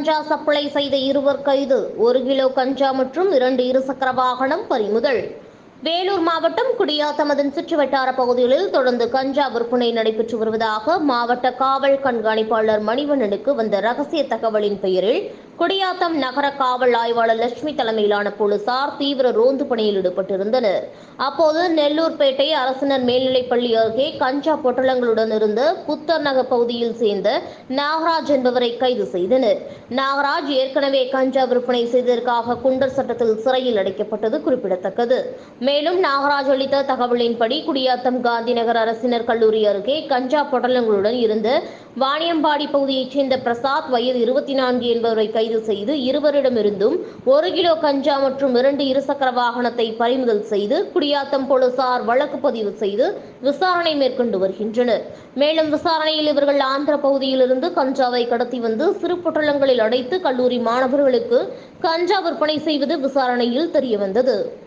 கஞ்சா supply செய்த இருவர் கைது ஒரு கிலோ கஞ்சா மற்றும் இரண்டு இருசக்கர வாகனம் பறிமுதல் வேலூர் மாவட்டம் குடியாத்தம் அதன் சுற்றுவட்டார பகுதிகளில் தொடர்ந்து கஞ்சா விற்பனை நடைபெற்று வருவதாக மாவட்ட காவல் கண்காணிப்பாளர் மணிவண்ணனுக்கு வந்த ரகசிய தகவலின் பெயரில் குடியாத்தம் நகர காவல் ஆய்வாளர் லட்சுமி தலைமையிலான போலீசார் தீவிர ரோந்து பணியில் ஈடுபட்டிருந்தனர் அப்போது நெல்லூர்பேட்டை அரசினர் மேல்நிலைப்பள்ளி அருகே கஞ்சா பொட்டலங்களுடன் இருந்த புத்தர் நகர் பகுதியில் சேர்ந்த நாகராஜ் என்பவரை கைது செய்தனர் நாகராஜ் ஏற்கனவே கஞ்சா விற்பனை செய்ததற்காக குண்டர் சட்டத்தில் சிறையில் அடைக்கப்பட்டது குறிப்பிடத்தக்கது மேலும் நாகராஜ் அளித்த தகவலின்படி குடியாத்தம் காந்திநகர் அரசினர் கல்லூரி அருகே கஞ்சா பொட்டலங்களுடன் இருந்த வாணியம்பாடி பகுதியைச் சேர்ந்த பிரசாத் வயது இருபத்தி நான்கு என்பவரை கைது செய்து இருவரிடமிருந்தும் ஒரு கிலோ கஞ்சா மற்றும் இரண்டு இருசக்கர வாகனத்தை பறிமுதல் செய்து குடியாத்தம் போலீசார் வழக்கு பதிவு செய்து விசாரணை மேற்கொண்டு வருகின்றனர் மேலும் விசாரணையில் இவர்கள் ஆந்திர பகுதியிலிருந்து கஞ்சாவை கடத்தி வந்து சிறு பொட்டலங்களில் அடைத்து கல்லூரி மாணவர்களுக்கு கஞ்சா விற்பனை செய்வது விசாரணையில் தெரியவந்தது